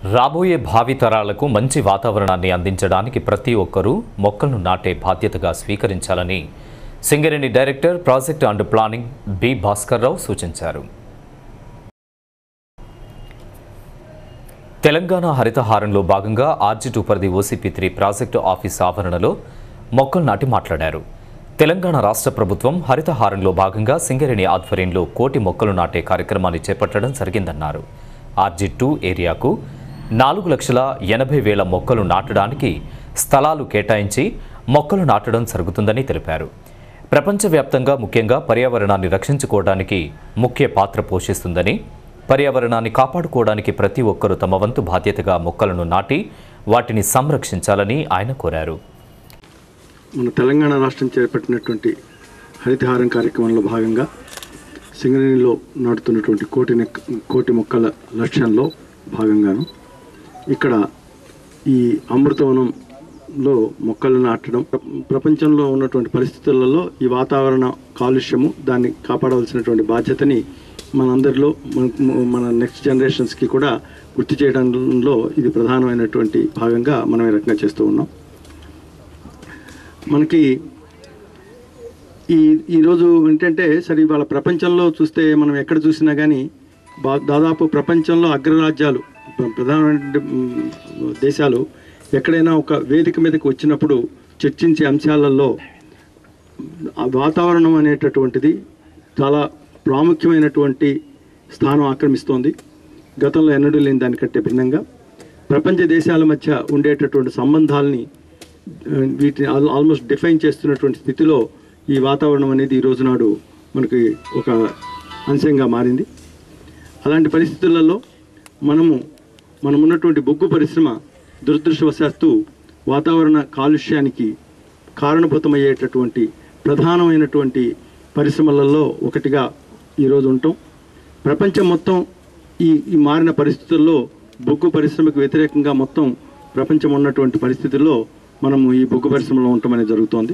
రాబోయే భావి తరాలకు మంచి వాతావరణాన్ని అందించడానికి ప్రతి ఒక్కరూ మొక్కలను నాటే బాధ్యతగా స్వీకరించాలని Singareni director project and planning B Bhaskarrao సూచించారు తెలంగాణ హరితహారంలో భాగంగా ఆర్జిటు పరిధి ఓసీపీ త్రీ ప్రాజెక్టు ఆఫీస్ ఆవరణలో మొక్కలు నాటి మాట్లాడారు తెలంగాణ రాష్ట్ర ప్రభుత్వం హరితహారంలో భాగంగా సింగరేణి ఆధ్వర్యంలో కోటి మొక్కలు నాటే కార్యక్రమాన్ని చేపట్టడం జరిగిందన్నారు ఆర్జీ టూ ఏరియాకు నాలుగు లక్షల ఎనభై వేల మొక్కలు నాటడానికి స్థలాలు కేటాయించి మొక్కలు నాటడం జరుగుతుందని తెలిపారు ప్రపంచవ్యాప్తంగా ముఖ్యంగా పర్యావరణాన్ని రక్షించుకోవడానికి ముఖ్య పాత్ర పోషిస్తుందని పర్యావరణాన్ని కాపాడుకోవడానికి ప్రతి ఒక్కరూ తమ వంతు బాధ్యతగా మొక్కలను నాటి వాటిని సంరక్షించాలని ఆయన కోరారు మన తెలంగాణ రాష్ట్రం చేపట్టినటువంటి హరితహారం కార్యక్రమంలో భాగంగా సింగరేణిలో నాటుతున్నటువంటి కోటి నెక్ కోటి మొక్కల లక్ష్యంలో భాగంగాను ఇక్కడ ఈ అమృతవనంలో మొక్కలు నాటడం ప్ర- ప్రపంచంలో ఉన్నటువంటి పరిస్థితులలో ఈ వాతావరణ కాలుష్యము దాన్ని కాపాడవలసినటువంటి బాధ్యతని మనందరిలో మన మన నెక్స్ట్ జనరేషన్స్కి కూడా గుర్తు చేయడంలో ఇది ప్రధానమైనటువంటి భాగంగా మనం ఈ రకంగా చేస్తూ ఉన్నాం మనకి ఈ ఈరోజు ఏంటంటే సరే ఇవాళ ప్రపంచంలో చూస్తే మనం ఎక్కడ చూసినా కానీ బా దాదాపు ప్రపంచంలో అగ్రరాజ్యాలు ప్ర- ప్రధానమైన మ్, దేశాలు ఎక్కడైనా ఒక వేదిక మీదకి వచ్చినప్పుడు చర్చించే అంశాలలో ఆ వాతావరణం అనేటటువంటిది చాలా ప్రాముఖ్యమైనటువంటి స్థానం ఆక్రమిస్తోంది గతంలో ఎన్నడూ లేని దానికంటే భిన్నంగా ప్రపంచ దేశాల మధ్య ఉండేటటువంటి సంబంధాలని ఆ, వీటిని ఆల్- ఆల్మోస్ట్ డిఫైన్ చేస్తున్నటువంటి స్థితిలో ఈ వాతావరణం అనేది ఈ రోజు నాడు మనకి ఒక అంశంగా మారింది అలాంటి పరిస్థితులలో మనము మనం ఉన్నటువంటి బొగ్గు పరిశ్రమ దురదృష్టవశాత్తు వాతావరణ కాలుష్యానికి కారణభూతమయ్యేటటువంటి ప్రధానమైనటువంటి పరిశ్రమలలో ఒకటిగా ఈరోజు ఉంటాం ప్రపంచం మొత్తం ఈ ఈ మారిన పరిస్థితుల్లో బొగ్గు పరిశ్రమకు వ్యతిరేకంగా మొత్తం ప్రపంచం ఉన్నటువంటి పరిస్థితుల్లో మనము ఈ బొగ్గు పరిశ్రమలో ఉండటం అనేది జరుగుతోంది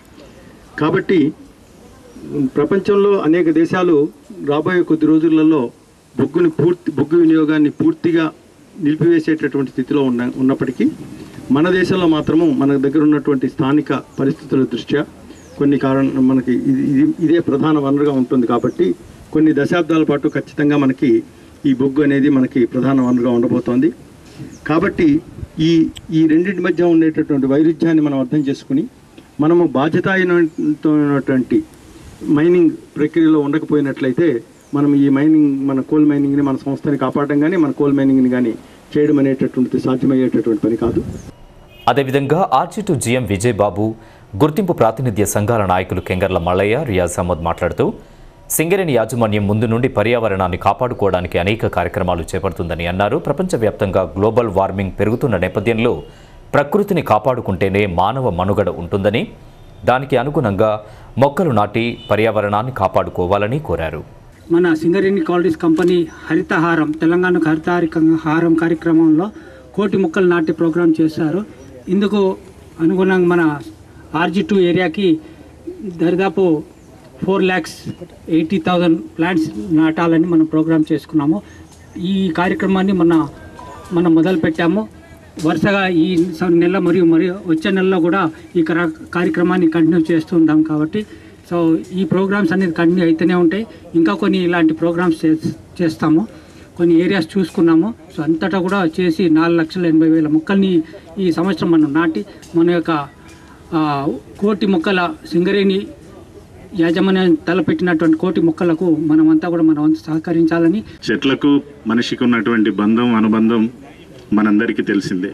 కాబట్టి ఉమ్, ప్రపంచంలో అనేక దేశాలు రాబోయే కొద్ది రోజులలో బొగ్గుని పూర్తి బొగ్గు వినియోగాన్ని పూర్తిగా నిలిపివేసేటటువంటి స్థితిలో ఉన్న ఉన్నప్పటికీ మన దేశంలో మాత్రము మన దగ్గర ఉన్నటువంటి స్థానిక పరిస్థితుల దృష్ట్యా కొన్ని కారణ మనకి ఇది ఇది- ఇదే ప్రధాన వనరుగా ఉంటుంది కాబట్టి కొన్ని దశాబ్దాల పాటు ఖచ్చితంగా మనకి ఈ బొగ్గు అనేది మనకి ప్రధాన వనరుగా ఉండబోతోంది కాబట్టి ఈ ఈ రెండింటి మధ్య ఉండేటటువంటి వైరుధ్యాన్ని మనం అర్థం చేసుకుని మనము బాధ్యతాయుతమైనటువంటి మైనింగ్ ప్రక్రియలో ఉండకపోయినట్లయితే మనం ఈ మైనింగ్ మన కోల్ మైనింగ్ని మన సంస్థని కాపాడడం కానీ మన కోల్ మైనింగ్ని కానీ చేయడం అనేటటువంటిది సాధ్యమయ్యేటటువంటి పని కాదు అదేవిధంగా ఆర్జిటు జిఎం విజయబాబు గుర్తింపు ప్రాతినిధ్య సంఘాల నాయకులు కెంగర్ల మల్లయ్య రియాజ్ అహ్మద్ మాట్లాడుతూ సింగరేణి యాజమాన్యం ముందు నుండి పర్యావరణాన్ని కాపాడుకోవడానికి అనేక కార్యక్రమాలు చేపడుతుందని అన్నారు ప్రపంచవ్యాప్తంగా గ్లోబల్ వార్మింగ్ పెరుగుతున్న నేపథ్యంలో ప్రకృతిని కాపాడుకుంటేనే మానవ మనుగడ ఉంటుందని దానికి అనుగుణంగా మొక్కలు నాటి పర్యావరణాన్ని కాపాడుకోవాలని కోరారు మన సింగరేణి కాలనీస్ కంపెనీ హరితహారం తెలంగాణకు హరితహారం కార్యక్రమంలో కోటి మొక్కలు నాటే ప్రోగ్రాం చేశారు ఇందుకు అనుగుణంగా మన ఆర్జీ టూ ఏరియాకి దరిదాపు four lakhs eighty thousand plants నాటాలని మనం ప్రోగ్రాం చేసుకున్నాము ఈ కార్యక్రమాన్ని మన మనం మొదలు పెట్టాము వరుసగా ఈ స- నెల మరియు మరియు వచ్చే నెలలో కూడా ఈ కర- కార్యక్రమాన్ని కంటిన్యూ చేస్తుంటాం కాబట్టి సో ఈ ప్రోగ్రామ్స్ అనేది కంటిన్యూ అయితేనే ఉంటాయి ఇంకా కొన్ని ఇలాంటి ప్రోగ్రామ్స్ చే- చేస్తాము కొన్ని ఏరియాస్ చూసుకున్నాము సో అంతటా కూడా చేసి నాలుగు లక్షల ఎనభై వేల మొక్కల్ని ఈ సంవత్సరం మనం నాటి మన యొక్క ఆ, కోటి మొక్కల సింగరేణి యాజమాన్యం తలపెట్టినటువంటి కోటి మొక్కలకు మనమంతా కూడా మన వంతు సహకరించాలని చెట్లకు మనిషికి ఉన్నటువంటి బంధం అనుబంధం మనందరికీ తెలిసిందే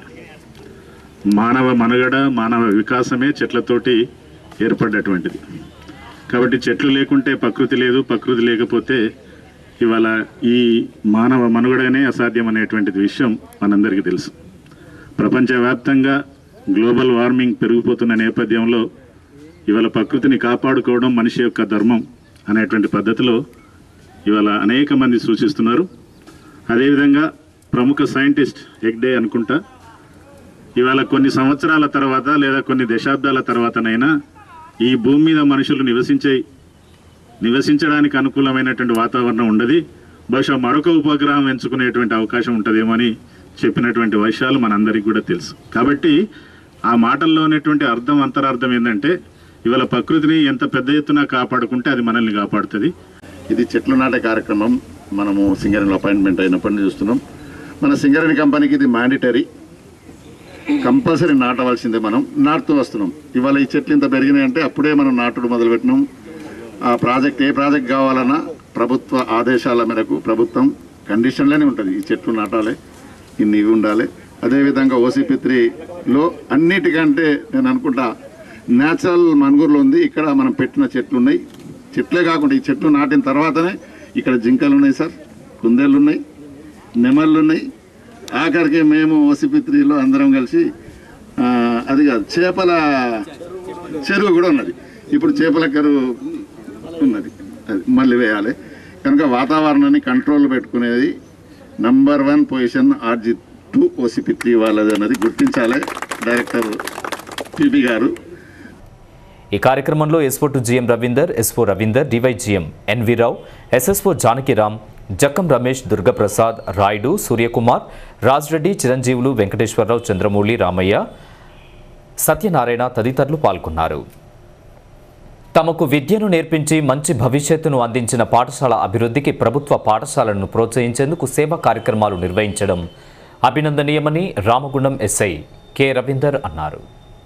మానవ మనుగడ మానవ వికాసమే చెట్లతోటి ఏర్పడ్డటువంటిది కాబట్టి చెట్లు లేకుంటే ప్రకృతి లేదు ప్రకృతి లేకపోతే ఇవాళ ఈ మానవ మనుగడనే అసాధ్యం అనేటువంటిది విషయం మనందరికీ తెలుసు ప్రపంచవ్యాప్తంగా గ్లోబల్ వార్మింగ్ పెరిగిపోతున్న నేపథ్యంలో ఇవాళ ప్రకృతిని కాపాడుకోవడం మనిషి యొక్క ధర్మం అనేటువంటి పద్ధతిలో ఇవాళ అనేక మంది సూచిస్తున్నారు అదేవిధంగా ప్రముఖ సైంటిస్ట్ ఎగ్డే అనుకుంటా ఇవాళ కొన్ని సంవత్సరాల తర్వాత లేదా కొన్ని దశాబ్దాల తర్వాతనైనా ఈ భూమి మీద మనుషులు నివసించే నివసించడానికి అనుకూలమైనటువంటి వాతావరణం ఉండదు బహుశా మరొక ఉపగ్రహం ఎంచుకునేటువంటి అవకాశం ఉంటుందేమో అని చెప్పినటువంటి విషయాలు మనందరికీ కూడా తెలుసు కాబట్టి ఆ మాటల్లో ఉన్నటువంటి అర్థం అంతరార్థం ఏంటంటే ఇవాళ ప్రకృతిని ఎంత పెద్ద ఎత్తున కాపాడుకుంటే అది మనల్ని కాపాడుతుంది ఇది చెట్లు నాటే కార్యక్రమం మనము సింగరేణిలో అపాయింట్మెంట్ అయినప్పటి నుంచి చూస్తున్నాం మన సింగరేణి కంపెనీకి ఇది మ్యాండేటరీ కంపల్సరీ నాటవలసిందే మనం నాటుతూ వస్తున్నాం ఇవాళ ఈ చెట్లు ఇంత పెరిగినాయంటే అప్పుడే మనం నాటుడు మొదలుపెట్టినాం ఆ ప్రాజెక్ట్ ఏ ప్రాజెక్ట్ కావాలన్నా ప్రభుత్వ ఆదేశాల మేరకు ప్రభుత్వం కండిషన్లోనే ఉంటుంది ఈ చెట్లు నాటాలి ఇన్ని ఇవి ఉండాలి అదేవిధంగా ఓసీపీ త్రీలో అన్నిటికంటే నేను అనుకుంటా న్యాచురల్ మనుగురులో ఉంది ఇక్కడ మనం పెట్టిన చెట్లు ఉన్నాయి చెట్లే కాకుండా ఈ చెట్లు నాటిన తర్వాతనే ఇక్కడ జింకలు ఉన్నాయి సార్ కుందేళ్ళు ఉన్నాయి నెమళ్ళు ఉన్నాయి ఆఖరికి మేము ఓసీపీ త్రీలో అందరం కలిసి ఆ, అది కాదు చేపల చెరువు కూడా ఉన్నది ఇప్పుడు చేపల చెరువు ఉన్నది అది మళ్ళీ వేయాలి కనుక వాతావరణాన్ని కంట్రోల్ పెట్టుకునేది number one position RG two OCP three వాళ్ళది అన్నది గుర్తించాలి డైరెక్టర్ పిపి గారు ఈ కార్యక్రమంలో SO to GM Ravinder SO Ravinder DYGM NV Rao SSO Janakiram Jakkam Ramesh Durgaprasad Rayudu Suryakumar Rajreddy Chiranjeevulu Venkateswararao Chandramouli Ramaiah Satyanarayana తదితరులు పాల్గొన్నారు తమకు విద్యను నేర్పించి మంచి భవిష్యత్తును అందించిన పాఠశాల అభివృద్ధికి ప్రభుత్వ పాఠశాలను ప్రోత్సహించేందుకు సేవా కార్యక్రమాలు నిర్వహించడం అభినందనీయమని రామగుండం ఎస్ఐ కె రవీందర్ అన్నారు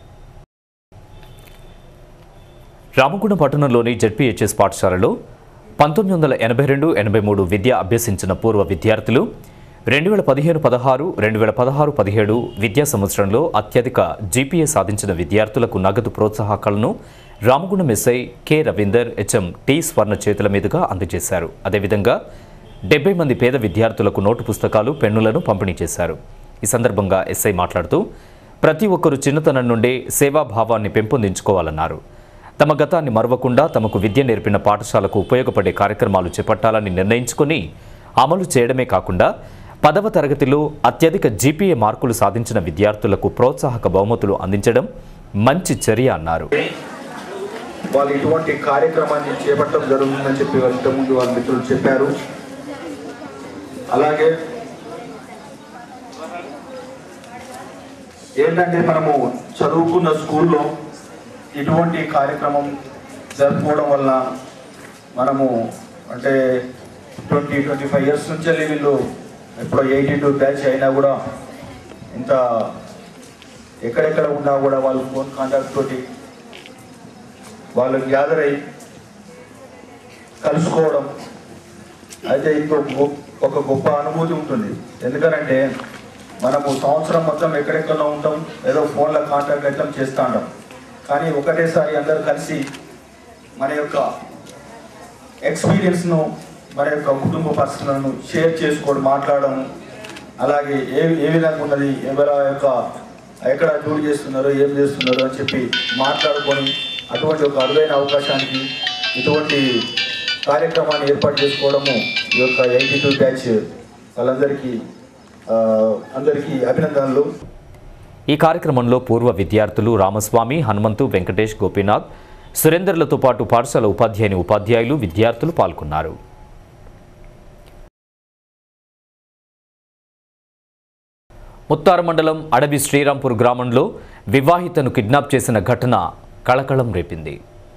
రామగుండం పట్టణంలోని జెడ్పీహెచ్ఎస్ పాఠశాలలో పంతొమ్మిది వందల ఎనభై రెండు ఎనభై మూడు విద్య అభ్యసించిన పూర్వ విద్యార్థులు రెండు వేల పదిహేను పదహారు రెండు వేల పదహారు పదిహేడు విద్యా సంవత్సరంలో అత్యధిక జీపీఏ సాధించిన విద్యార్థులకు నగదు ప్రోత్సాహకాలను Ramagundam SI K Ravinder HM T Swarna చేతుల మీదుగా అందజేశారు అదేవిధంగా డెబ్బై మంది పేద విద్యార్థులకు నోటు పుస్తకాలు పెన్నులను పంపిణీ చేశారు ఈ సందర్భంగా ఎస్ఐ మాట్లాడుతూ ప్రతి ఒక్కరూ చిన్నతనం నుండే సేవాభావాన్ని పెంపొందించుకోవాలన్నారు తమ గతాన్ని మరవకుండా తమకు విద్య నేర్పిన పాఠశాలకు ఉపయోగపడే కార్యక్రమాలు చేపట్టాలని నిర్ణయించుకొని అమలు చేయడమే కాకుండా పదవ తరగతిలో అత్యధిక జీపీఏ మార్కులు సాధించిన విద్యార్థులకు ప్రోత్సాహక బహుమతులు అందించడం మంచి చర్య అన్నారు వాళ్ళు ఇటువంటి కార్యక్రమాన్ని చేపట్టడం జరుగుతుందని చెప్పి వాళ్ళ ఇంతకుముందు వాళ్ళ మిత్రులు చెప్పారు అలాగే ఏంటంటే మనము చదువుకున్న స్కూల్లో ఇటువంటి కార్యక్రమం జరుపుకోవడం వల్ల మనము అంటే ట్వంటీ ట్వంటీ ఫైవ్ ఇయర్స్ నుంచి వెళ్ళి వీళ్ళు ఎప్పుడో ఎయిటీ టూ బ్యాచ్ అయినా కూడా ఇంత ఎక్కడెక్కడ ఉన్నా కూడా వాళ్ళు ఫోన్ కాంటాక్ట్ తోటి వాళ్ళు గ్యాదర్ అయ్యి కలుసుకోవడం అయితే ఇంకో గొ- ఒక గొప్ప అనుభూతి ఉంటుంది ఎందుకనంటే మనము సంవత్సరం మొత్తం ఎక్కడెక్కడో ఉంటాం ఏదో ఫోన్లో కాంటాక్ట్ అయితే చేస్తూ ఉంటాం కానీ ఒకటేసారి అందరూ కలిసి మన యొక్క ఎక్స్పీరియన్స్ను మన యొక్క కుటుంబ పరిస్థితులను షేర్ చేసుకోవడం మాట్లాడడం అలాగే ఏ ఏ విధంగా ఉన్నది ఎవరి యొక్క ఎక్కడ డ్యూటీ చేస్తున్నారు ఏం చేస్తున్నారు అని చెప్పి మాట్లాడుకొని అటువంటి ఒక అరుదైన అవకాశానికి ఇటువంటి కార్యక్రమాన్ని ఏర్పాటు చేసుకోవడము ఈ యొక్క ఎయిటీ టూ బ్యాచ్ వాళ్ళందరికీ ఆ, అందరికీ అభినందనలు ఈ కార్యక్రమంలో పూర్వ విద్యార్థులు రామస్వామి హనుమంతు వెంకటేష్ గోపీనాథ్ సురేందర్లతో పాటు పాఠశాల ఉపాధ్యాయుని ఉపాధ్యాయులు విద్యార్థులు పాల్గొన్నారు ముత్తారు మండలం అడవి శ్రీరాంపూర్ గ్రామంలో వివాహితను కిడ్నాప్ చేసిన ఘటన కళకళం రేపింది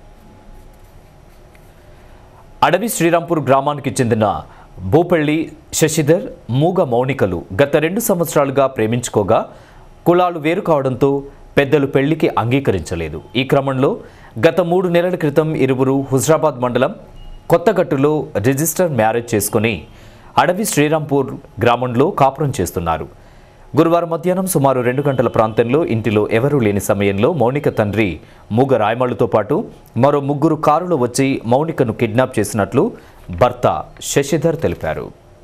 అడవి శ్రీరాంపూర్ గ్రామానికి చెందిన భూపల్లి శశిధర్ మూగ మౌనికలు గత రెండు సంవత్సరాలుగా ప్రేమించుకోగా కులాలు వేరు కావడంతో పెద్దలు పెళ్లికి అంగీకరించలేదు ఈ క్రమంలో గత మూడు నెలల క్రితం ఇరువురు హుజరాబాద్ మండలం కొత్తగట్టులో రిజిస్టర్ మ్యారేజ్ చేసుకుని అడవి శ్రీరాంపూర్ గ్రామంలో కాపురం చేస్తున్నారు గురువారం మధ్యాహ్నం సుమారు రెండు గంటల ప్రాంతంలో ఇంటిలో ఎవరూ లేని సమయంలో మౌనిక తండ్రి మూగ రాయమళ్లతో పాటు మరో ముగ్గురు కారులో వచ్చి మౌనికను కిడ్నాప్ చేసినట్లు భర్త శశిధర్ తెలిపారు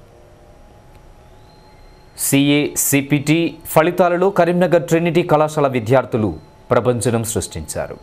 సిఏ సిపిటి ఫలితాలలో కరీంనగర్ ట్రినిటీ కళాశాల విద్యార్థులు ప్రపంచనం సృష్టించారు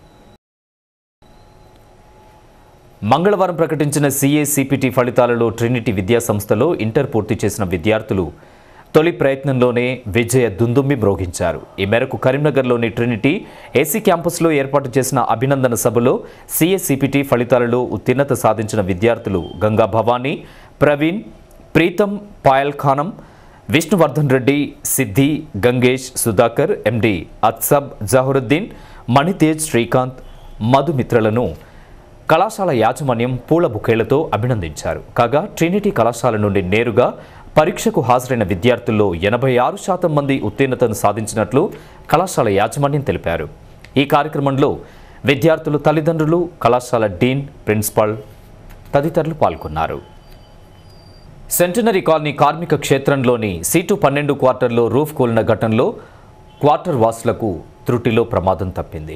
మంగళవారం ప్రకటించిన సిఏ సిపిటి ఫలితాలలో ట్రినిటీ విద్యా సంస్థలో ఇంటర్ పూర్తి చేసిన విద్యార్థులు తొలి ప్రయత్నంలోనే విజయ దుందుమ్మి మ్రోగించారు ఈ మేరకు కరీంనగర్లోని ట్రినిటీ ఏసీ క్యాంపస్లో ఏర్పాటు చేసిన అభినందన సభలో సిఏ సిపిటి ఫలితాలలో ఉత్తీర్ణత సాధించిన విద్యార్థులు గంగా భవానీ ప్రవీణ్ ప్రీతం పాయల్ ఖానం విష్ణువర్ధన్ రెడ్డి సిద్ధి గంగేష్ సుధాకర్ ఎండి అత్సబ్ జహరుద్దీన్ మణితేజ్ శ్రీకాంత్ మధుమిత్రలను కళాశాల యాజమాన్యం పూల బుకేళ్లతో అభినందించారు కాగా ట్రినిటీ కళాశాల నుండి నేరుగా పరీక్షకు హాజరైన విద్యార్థుల్లో ఎనభై ఆరు శాతం మంది ఉత్తీర్ణతను సాధించినట్లు కళాశాల యాజమాన్యం తెలిపారు ఈ కార్యక్రమంలో విద్యార్థులు తల్లిదండ్రులు కళాశాల డీన్ ప్రిన్సిపాల్ తదితరులు పాల్గొన్నారు సెంటనరీ కాలనీ కార్మిక క్షేత్రంలోని సీటు పన్నెండు క్వార్టర్లో రూఫ్ కూలిన ఘటనలో క్వార్టర్ వాసులకు త్రుటిలో ప్రమాదం తప్పింది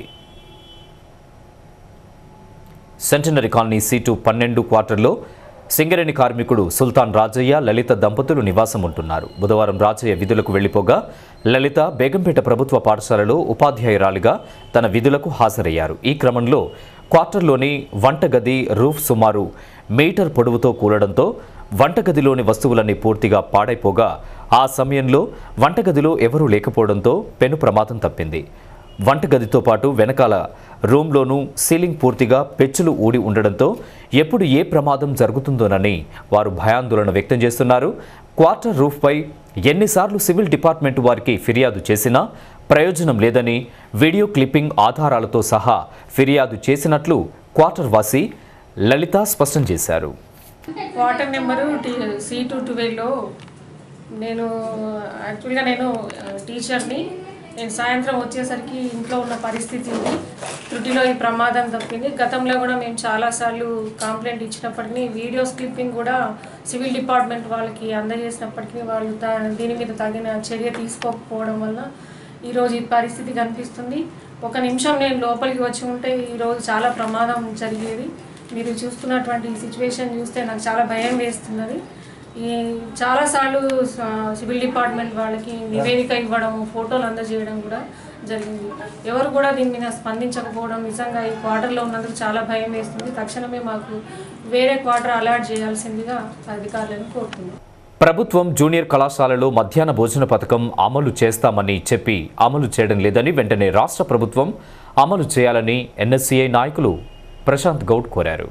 సెంటనరీ కాలనీ సీటు పన్నెండు క్వార్టర్లో సింగరేణి కార్మికుడు సుల్తాన్ రాజయ్య లలిత దంపతులు నివాసం ఉంటున్నారు బుధవారం రాజయ్య విధులకు వెళ్లిపోగా లలిత బేగంపేట ప్రభుత్వ పాఠశాలలో ఉపాధ్యాయురాలిగా తన విధులకు హాజరయ్యారు ఈ క్రమంలో క్వార్టర్లోని వంటగది రూఫ్ సుమారు మీటర్ పొడవుతో కూలడంతో వంటగదిలోని వస్తువులన్నీ పూర్తిగా పాడైపోగా ఆ సమయంలో వంటగదిలో ఎవరూ లేకపోవడంతో పెను ప్రమాదం తప్పింది వంటగదితో పాటు వెనకాల రూమ్లోనూ సీలింగ్ పూర్తిగా పెచ్చులు ఊడి ఉండడంతో ఎప్పుడు ఏ ప్రమాదం జరుగుతుందోనని వారు భయాందోళన వ్యక్తం చేస్తున్నారు క్వార్టర్ రూఫ్పై ఎన్నిసార్లు సివిల్ డిపార్ట్మెంట్ వారికి ఫిర్యాదు చేసినా ప్రయోజనం లేదని వీడియో క్లిప్పింగ్ ఆధారాలతో సహా ఫిర్యాదు చేసినట్లు క్వార్టర్ వాసి లలిత స్పష్టం చేశారు water number T C two ట్వెల్వ్లో నేను యాక్చువల్గా నేను ఆ, టీచర్ని నేను సాయంత్రం వచ్చేసరికి ఇంట్లో ఉన్న పరిస్థితి ఉంది త్రుటిలో ఈ ప్రమాదం తప్పింది గతంలో కూడా మేము చాలాసార్లు కంప్లైంట్ ఇచ్చినప్పటికీ వీడియోస్ క్లిప్పింగ్ కూడా సివిల్ డిపార్ట్మెంట్ వాళ్ళకి అందజేసినప్పటికీ వాళ్ళు దా- దీని మీద తగిన చర్య తీసుకోకపోవడం వల్ల ఈరోజు ఈ పరిస్థితి కనిపిస్తుంది ఒక నిమిషం నేను లోపలికి వచ్చి ఉంటే ఈరోజు చాలా ప్రమాదం జరిగేది మీరు చూస్తున్నటువంటి ఈ సిచ్యువేషన్ చూస్తే నాకు చాలా భయం వేస్తున్నది ఈ చాలాసార్లు స- సివిల్ డిపార్ట్మెంట్ వాళ్ళకి నివేదిక ఇవ్వడం ఫోటోలు అందజేయడం కూడా జరిగింది ఎవరు కూడా దీని మీద స్పందించకపోవడం నిజంగా ఈ క్వార్టర్లో ఉన్నందుకు చాలా భయం వేస్తుంది తక్షణమే మాకు వేరే క్వార్టర్ అలాట్ చేయాల్సిందిగా అధికారులను కోరుతున్నాం ప్రభుత్వం జూనియర్ కళాశాలలో మధ్యాహ్న భోజన పథకం అమలు చేస్తామని చెప్పి అమలు చేయడం లేదని వెంటనే రాష్ట్ర ప్రభుత్వం అమలు చేయాలని ఎన్ఎస్సీఐ నాయకులు ప్రశాంత్ గౌడ్ కోరారు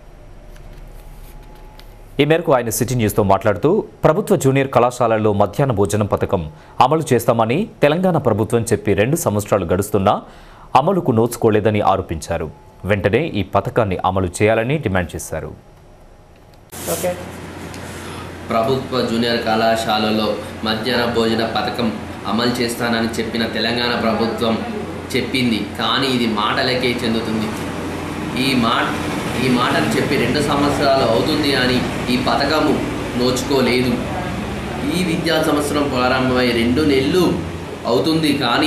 ఈ మేరకు ఆయన సిటీ న్యూస్తో మాట్లాడుతూ ప్రభుత్వ జూనియర్ కళాశాలల్లో మధ్యాహ్న భోజనం పథకం అమలు చేస్తామని తెలంగాణ ప్రభుత్వం చెప్పి రెండు సంవత్సరాలు గడుస్తున్నా అమలుకు నోచుకోలేదని ఆరోపించారు వెంటనే ఈ పథకాన్ని అమలు చేయాలని డిమాండ్ చేశారు ప్రభుత్వ జూనియర్ కళాశాలలో మధ్యాహ్న భోజన పథకం అమలు చేస్తానని చెప్పిన తెలంగాణ ప్రభుత్వం చెప్పింది కానీ ఇది మాటలకే చెందుతుంది ఈ మాట ఈ మాటను చెప్పి రెండు సంవత్సరాలు అవుతుంది అని ఈ పథకము నోచుకోలేదు ఈ విద్యా సంవత్సరం ప్రారంభమై రెండు నెలలు అవుతుంది కానీ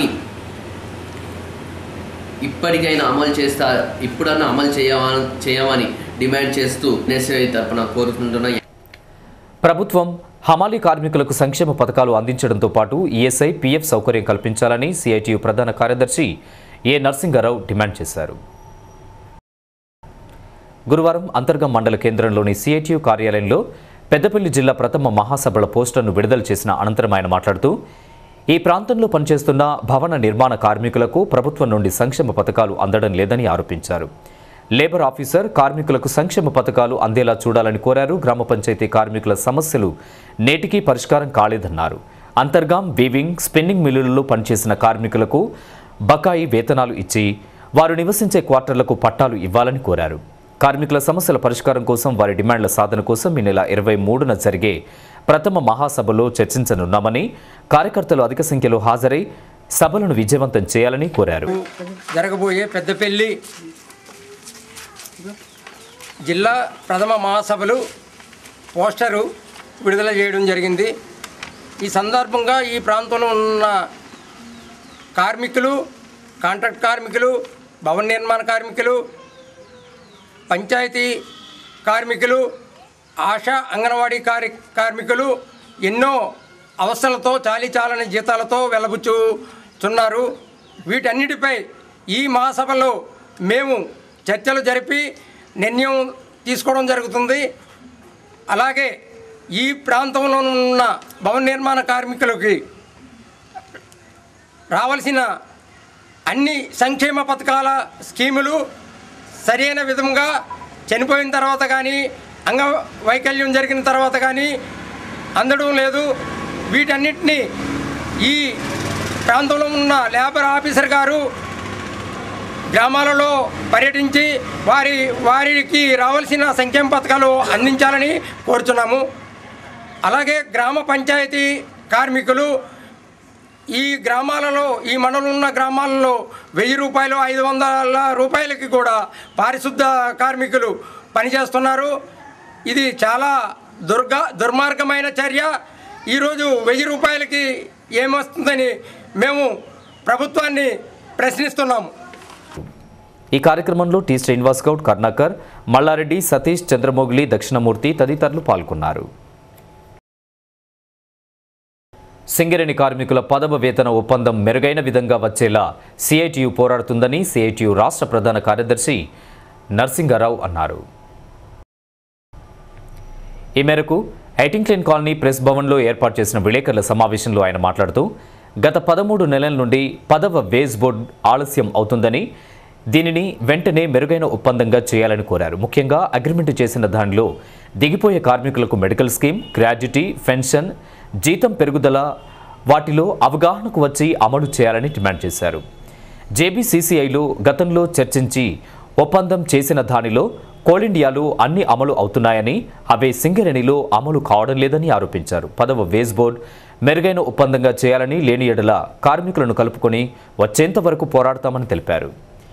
ఇప్పటికైనా అమలు చేస్తా ఇప్పుడన్నా అమలు చేయమని చేయమని డిమాండ్ చేస్తూ నెసరీ తరపున కోరుకుంటున్న ప్రభుత్వం హమాలీ కార్మికులకు సంక్షేమ పథకాలు అందించడంతో పాటు ఈఎస్ఐ పీఎఫ్ సౌకర్యం కల్పించాలని సిఐటియు ప్రధాన కార్యదర్శి ఏ నరసింగారావు డిమాండ్ చేశారు గురువారం అంతర్గం మండల కేంద్రంలోని సిఐటియు కార్యాలయంలో పెద్దపల్లి జిల్లా ప్రథమ మహాసభల పోస్టర్ను విడుదల చేసిన అనంతరం ఆయన మాట్లాడుతూ ఈ ప్రాంతంలో పనిచేస్తున్న భవన నిర్మాణ కార్మికులకు ప్రభుత్వం నుండి సంక్షేమ పథకాలు అందడం లేదని ఆరోపించారు లేబర్ ఆఫీసర్ కార్మికులకు సంక్షేమ పథకాలు అందేలా చూడాలని కోరారు గ్రామ పంచాయతీ కార్మికుల సమస్యలు నేటికీ పరిష్కారం కాలేదన్నారు అంతర్గాం వీవింగ్ స్పిన్నింగ్ మిల్లులలో పనిచేసిన కార్మికులకు బకాయి వేతనాలు ఇచ్చి వారు నివసించే క్వార్టర్లకు పట్టాలు ఇవ్వాలని కోరారు కార్మికుల సమస్యల పరిష్కారం కోసం వారి డిమాండ్ల సాధన కోసం ఈ నెల ఇరవై మూడున జరిగే ప్రథమ మహాసభలో చర్చించనున్నామని కార్యకర్తలు అధిక సంఖ్యలో హాజరై సభలను విజయవంతం చేయాలని కోరారు జరగబోయే పెద్దపల్లి జిల్లా ప్రథమ మహాసభలు పోస్టరు విడుదల చేయడం జరిగింది ఈ సందర్భంగా ఈ ప్రాంతంలో ఉన్న కార్మికులు కాంట్రాక్ట్ కార్మికులు భవన నిర్మాణ కార్మికులు పంచాయతీ కార్మికులు ఆశా అంగన్వాడీ కారి కార్మికులు ఎన్నో అవస్థలతో చాలీ చాలని జీతాలతో వెలబుచ్చుచున్నారు వీటన్నిటిపై ఈ మహాసభలో మేము చర్చలు జరిపి నిర్ణయం తీసుకోవడం జరుగుతుంది అలాగే ఈ ప్రాంతంలో ఉన్న భవన నిర్మాణ కార్మికులకి రావాల్సిన అన్ని సంక్షేమ పథకాల స్కీములు సరైన విధంగా చనిపోయిన తర్వాత కానీ అంగవైకల్యం జరిగిన తర్వాత కానీ అందడం లేదు వీటన్నిటినీ ఈ ప్రాంతంలో ఉన్న లేబర్ ఆఫీసర్ గారు గ్రామాలలో పర్యటించి వారి వారికి రావాల్సిన సంక్షేమ పథకాలు అందించాలని కోరుచున్నాము అలాగే గ్రామ పంచాయతీ కార్మికులు ఈ గ్రామాలలో ఈ మండలం ఉన్న గ్రామాలలో వెయ్యి రూపాయలు ఐదు వందల రూపాయలకి కూడా పారిశుద్ధ కార్మికులు పనిచేస్తున్నారు ఇది చాలా దుర్గ దుర్మార్గమైన చర్య ఈరోజు వెయ్యి రూపాయలకి ఏమొస్తుందని మేము ప్రభుత్వాన్ని ప్రశ్నిస్తున్నాము ఈ కార్యక్రమంలో టి శ్రీనివాస్ గౌడ్ కర్ణాకర్ మల్లారెడ్డి సతీష్ చంద్రమౌళి దక్షిణమూర్తి తదితరులు పాల్గొన్నారు సింగరేణి కార్మికుల పదవ వేతన ఒప్పందం మెరుగైన విధంగా వచ్చేలా సిఐటియు పోరాడుతుందని సిఐటియు రాష్ట్ర ప్రధాన కార్యదర్శి నర్సింగారావు అన్నారు ఈ మేరకు ఐటింగ్లైన్ కాలనీ ప్రెస్ భవన్లో ఏర్పాటు చేసిన విలేకరుల సమావేశంలో ఆయన మాట్లాడుతూ గత పదమూడు నెలల నుండి పదవ వేజ్ బోర్డ్ ఆలస్యం అవుతుందని దీనిని వెంటనే మెరుగైన ఒప్పందంగా చేయాలని కోరారు ముఖ్యంగా అగ్రిమెంట్ చేసిన దానిలో దిగిపోయే కార్మికులకు మెడికల్ స్కీమ్ గ్రాడ్యుటీ పెన్షన్ జీతం పెరుగుదల వాటిలో అవగాహనకు వచ్చి అమలు చేయాలని డిమాండ్ చేశారు జేబీసీసీఐలో గతంలో చర్చించి ఒప్పందం చేసిన దానిలో కోల్ ఇండియాలో అన్ని అమలు అవుతున్నాయని అవే సింగరేణిలో అమలు కావడం లేదని ఆరోపించారు పదవ వేజ్ బోర్డ్ మెరుగైన ఒప్పందంగా చేయాలని లేని ఎడల కార్మికులను కలుపుకొని వచ్చేంత వరకు పోరాడతామని తెలిపారు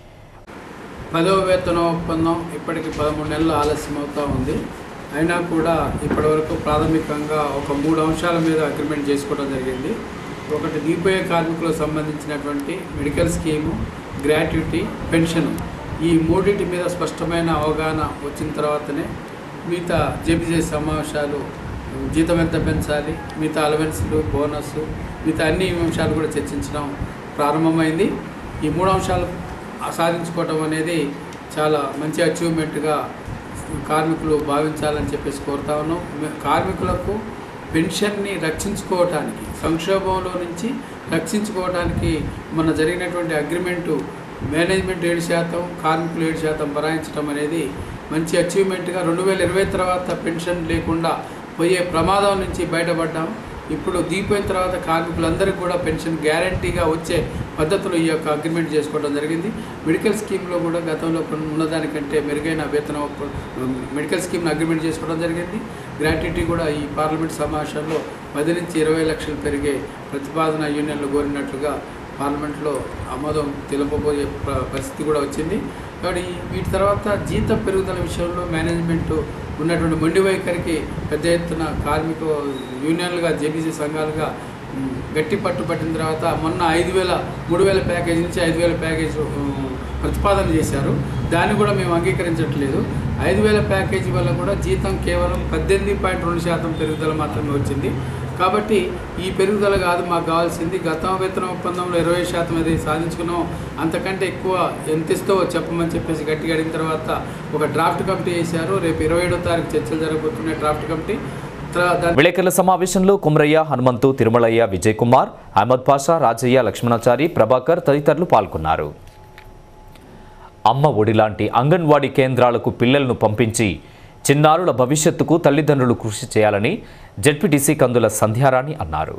పదవ వేతన ఒప్పందం ఇప్పటికి పదమూడు నెలలు ఆలస్యం అవుతూ ఉంది అయినా కూడా ఇప్పటివరకు ప్రాథమికంగా ఒక మూడు అంశాల మీద అగ్రిమెంట్ చేసుకోవడం జరిగింది ఒకటి దీపోయే కార్మికులకు సంబంధించినటువంటి మెడికల్ స్కీము గ్రాట్యుటీ పెన్షన్ ఈ మూడింటి మీద స్పష్టమైన అవగాహన వచ్చిన తర్వాతనే మిగతా జేబీజే సమావేశాలు జీతం ఎంత పెంచాలి మిగతా అలవెన్స్లు బోనస్ మిగతా అన్ని అంశాలు కూడా చర్చించడం ప్రారంభమైంది ఈ మూడు అంశాలు సాధించుకోవటం అనేది చాలా మంచి అచీవ్మెంట్గా కార్మికులు భావించాలని చెప్పేసి కోరుతా ఉన్నాం మే- కార్మికులకు పెన్షన్ని రక్షించుకోవటానికి సంక్షోభంలో నుంచి రక్షించుకోవడానికి మన జరిగినటువంటి అగ్రిమెంటు మేనేజ్మెంట్ ఏడు శాతం కార్మికులు ఏడు శాతం భరాయించడం అనేది మంచి అచీవ్మెంట్గా రెండు వేల ఇరవై తర్వాత పెన్షన్ లేకుండా పోయే ప్రమాదం నుంచి బయటపడ్డాం ఇప్పుడు దీపోయిన తర్వాత కార్మికులందరికీ కూడా పెన్షన్ గ్యారంటీగా వచ్చే పద్ధతిలో ఈ యొక్క అగ్రిమెంట్ చేసుకోవడం జరిగింది మెడికల్ స్కీమ్లో కూడా గతంలో కొన్ని ఉన్నదానికంటే మెరుగైన వేతన ఒప్ప- మెడికల్ స్కీమ్ని అగ్రిమెంట్ చేసుకోవడం జరిగింది గ్రాట్యుటీ కూడా ఈ పార్లమెంట్ సమావేశంలో పది నుంచి ఇరవై లక్షలు పెరిగే ప్రతిపాదన యూనియన్లు కోరినట్లుగా పార్లమెంట్లో ఆమోదం తెలుపబోయే ప- పరిస్థితి కూడా వచ్చింది కాబట్టి ఈ- వీటి తర్వాత జీతం పెరుగుదల విషయంలో మేనేజ్మెంట్ ఉన్నటువంటి మొండి వైఖరికి పెద్ద ఎత్తున కార్మిక యూనియన్లుగా జేబీసీ సంఘాలుగా ఉమ్, గట్టి పట్టు పట్టిన తర్వాత మొన్న ఐదు వేల మూడు వేల ప్యాకేజ్ నుంచి ఐదు వేల ప్యాకేజ్ ఉమ్, ప్రతిపాదన చేశారు దాన్ని కూడా మేము అంగీకరించట్లేదు ఐదు వేల ప్యాకేజీ వల్ల కూడా జీతం కేవలం పద్దెనిమిది పాయింట్ రెండు శాతం పెరుగుదల మాత్రమే వచ్చింది కాబట్టి ఈ పెరుగుదల కాదు మాకు కావాల్సింది గత వేతన ఒప్పందంలో ఇరవై శాతం అది సాధించుకున్నాం అంతకంటే ఎక్కువ ఎంత ఇస్తో చెప్పమని చెప్పేసి గట్టిగా అడిగిన తర్వాత ఒక డ్రాఫ్ట్ కమిటీ వేశారు రేపు ఇరవై ఏడో తారీఖు చర్చలు జరగబోతున్నాయి డ్రాఫ్ట్ కమిటీ తర్వా- దాని విలేకరుల సమావేశంలో కుమరయ్య హనుమంతు తిరుమలయ్య విజయ్ కుమార్ అహ్మద్ పాషా రాజయ్య లక్ష్మణాచారి ప్రభాకర్ తదితరులు పాల్గొన్నారు అమ్మ ఒడి లాంటి అంగన్వాడీ కేంద్రాలకు పిల్లలను పంపించి చిన్నారుల భవిష్యత్తుకు తల్లిదండ్రులు కృషి చేయాలని జడ్పీటీసీ కందుల సంధ్యారాణి అన్నారు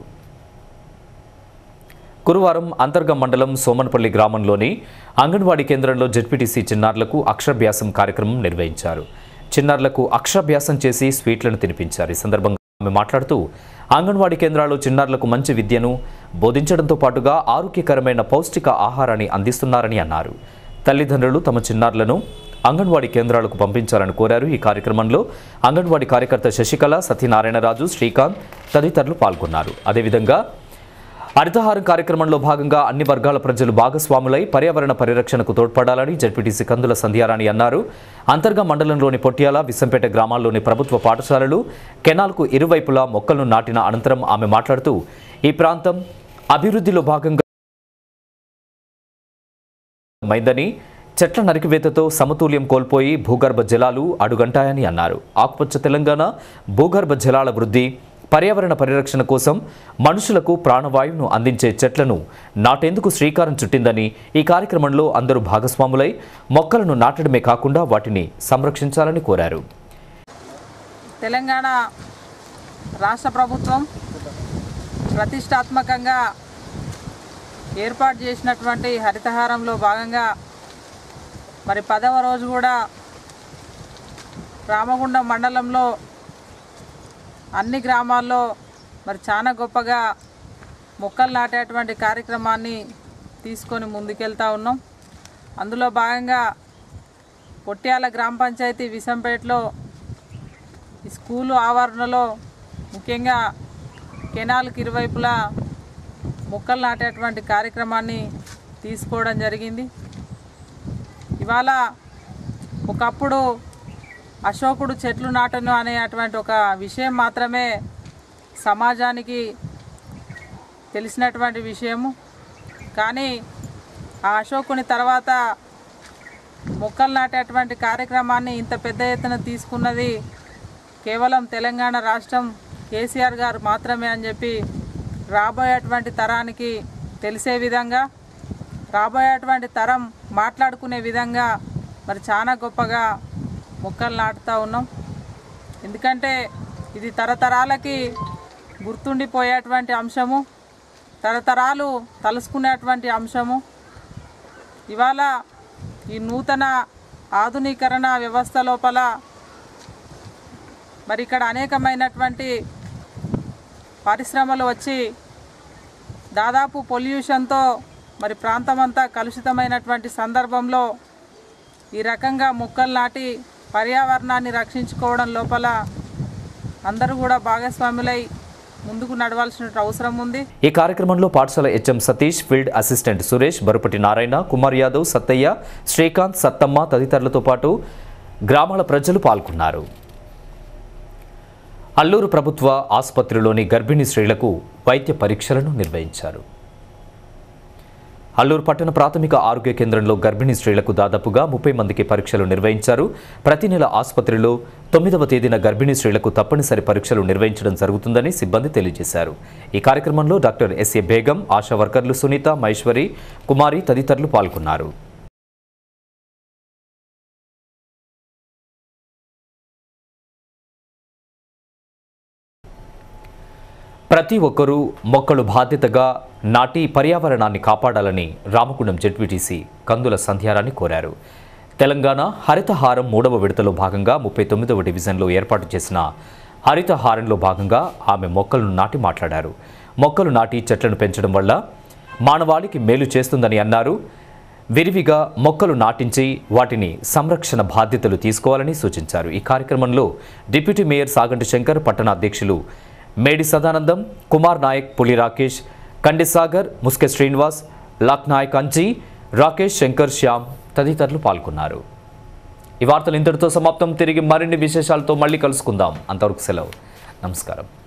గురువారం అంతర్గ మండలం సోమన్పల్లి గ్రామంలోని అంగన్వాడీ కేంద్రంలో జడ్పీటీసీ చిన్నారులకు అక్షరాభ్యాసం కార్యక్రమం నిర్వహించారు చిన్నారులకు అక్షరాభ్యాసం చేసి స్వీట్లను తినిపించారు ఈ సందర్భంగా ఆమె మాట్లాడుతూ అంగన్వాడీ కేంద్రాల్లో చిన్నారులకు మంచి విద్యను బోధించడంతో పాటుగా ఆరోగ్యకరమైన పౌష్టిక ఆహారాన్ని అందిస్తున్నారని అన్నారు తల్లిదండ్రులు తమ చిన్నారులను అంగన్వాడీ కేంద్రాలకు పంపించాలని కోరారు ఈ కార్యక్రమంలో అంగన్వాడీ కార్యకర్త శశికళ సత్యనారాయణరాజు శ్రీకాంత్ తదితరులు పాల్గొన్నారు అదేవిధంగా హరితహారం కార్యక్రమంలో భాగంగా అన్ని వర్గాల ప్రజలు భాగస్వాములై పర్యావరణ పరిరక్షణకు తోడ్పడాలని జడ్పీటీసీ కందుల సంధ్యారాణి అన్నారు అంతర్గా మండలంలోని పొట్యాల విసంపేట గ్రామాల్లోని ప్రభుత్వ పాఠశాలలు కెనాల్కు ఇరువైపులా మొక్కలను నాటిన అనంతరం ఆమె మాట్లాడుతూ ఈ ప్రాంతం అభివృద్ధిలో భాగంగా మైందని చెట్ల నరికివేతతో సమతుల్యం కోల్పోయి భూగర్భ జలాలు అడుగంటాయని అన్నారు ఆకుపచ్చ తెలంగాణ భూగర్భ జలాల వృద్ధి పర్యావరణ పరిరక్షణ కోసం మనుషులకు ప్రాణవాయువును అందించే చెట్లను నాటేందుకు శ్రీకారం చుట్టిందని ఈ కార్యక్రమంలో అందరూ భాగస్వాములై మొక్కలను నాటడమే కాకుండా వాటిని సంరక్షించాలని కోరారు తెలంగాణ రాష్ట్ర ప్రభుత్వం ప్రతిష్టాత్మకంగా ఏర్పాటు చేసినటువంటి హరితహారంలో భాగంగా మరి పదవ రోజు కూడా రామగుండం మండలంలో అన్ని గ్రామాల్లో మరి చాలా గొప్పగా మొక్కలు నాటేటువంటి కార్యక్రమాన్ని తీసుకొని ముందుకెళ్తా ఉన్నాం అందులో భాగంగా పొట్యాల గ్రామ పంచాయతీ విసంపేటలో ఈ స్కూలు ఆవరణలో ముఖ్యంగా కెనాల్కి ఇరువైపులా మొక్కలు నాటేటువంటి కార్యక్రమాన్ని తీసుకోవడం జరిగింది ఇవాళ ఒకప్పుడు అశోకుడు చెట్లు నాటను అనేటువంటి ఒక విషయం మాత్రమే సమాజానికి తెలిసినటువంటి విషయము కానీ ఆ అశోకుని తర్వాత మొక్కలు నాటేటువంటి కార్యక్రమాన్ని ఇంత పెద్ద ఎత్తున తీసుకున్నది కేవలం తెలంగాణ రాష్ట్రం కేసీఆర్ గారు మాత్రమే అని చెప్పి రాబోయేటువంటి తరానికి తెలిసే విధంగా రాబోయేటువంటి తరం మాట్లాడుకునే విధంగా మరి చాలా గొప్పగా మొక్కలు నాటుతూ ఉన్నాం ఎందుకంటే ఇది తరతరాలకి గుర్తుండిపోయేటువంటి అంశము తరతరాలు తలుసుకునేటువంటి అంశము ఇవాళ ఈ నూతన ఆధునీకరణ వ్యవస్థ లోపల మరి ఇక్కడ అనేకమైనటువంటి పరిశ్రమలు వచ్చి దాదాపు పొల్యూషన్తో మరి ప్రాంతమంతా కలుషితమైనటువంటి సందర్భంలో ఈ రకంగా మొక్కలు నాటి పర్యావరణాన్ని రక్షించుకోవడం లోపల అందరూ కూడా భాగస్వాములై ముందుకు నడవాల్సిన అవసరం ఉంది ఈ కార్యక్రమంలో పాఠశాల HM Satish field assistant Suresh Barupati Narayana Kumar Yadav Sattaiah Srikanth Sattamma తదితరులతో పాటు గ్రామాల ప్రజలు పాల్గొన్నారు అల్లూరు ప్రభుత్వ ఆసుపత్రిలోని గర్భిణీ స్త్రీలకు వైద్య పరీక్షలను నిర్వహించారు అల్లూరు పట్టణ ప్రాథమిక ఆరోగ్య కేంద్రంలో గర్భిణీ స్త్రీలకు దాదాపుగా ముప్పై మందికి పరీక్షలు నిర్వహించారు ప్రతి నెల ఆసుపత్రిలో తొమ్మిదవ తేదీన గర్భిణీ స్త్రీలకు తప్పనిసరి పరీక్షలు నిర్వహించడం జరుగుతుందని సిబ్బంది తెలియజేశారు ఈ కార్యక్రమంలో డాక్టర్ ఎస్ఏ బేగం ఆశా వర్కర్లు సునీత మహేశ్వరి కుమారి తదితరులు పాల్గొన్నారు ప్రతి ఒక్కరూ మొక్కలు బాధ్యతగా నాటి పర్యావరణాన్ని కాపాడాలని రామగుండం జెడ్పీటీసీ కందుల సంధ్యారాన్ని కోరారు తెలంగాణ హరితహారం మూడవ విడతలో భాగంగా ముప్పై తొమ్మిదవ డివిజన్లో ఏర్పాటు చేసిన హరితహారంలో భాగంగా ఆమె మొక్కలను నాటి మాట్లాడారు మొక్కలు నాటి చెట్లను పెంచడం వల్ల మానవాళికి మేలు చేస్తుందని అన్నారు విరివిగా మొక్కలు నాటించి వాటిని సంరక్షణ బాధ్యతలు తీసుకోవాలని సూచించారు ఈ కార్యక్రమంలో డిప్యూటీ మేయర్ సాగంటి శంకర్ పట్టణ అధ్యక్షులు మేడి సదానందం కుమార్ నాయక్ పులి రాకేష్ కండిసాగర్ ముస్కె శ్రీనివాస్ లక్ నాయక్ అంజీ రాకేష్ శంకర్ శ్యామ్ తదితరులు పాల్గొన్నారు ఈ వార్తలు ఇంతటితో సమాప్తం తిరిగి మరిన్ని విశేషాలతో మళ్ళీ కలుసుకుందాం అంతవరకు సెలవు నమస్కారం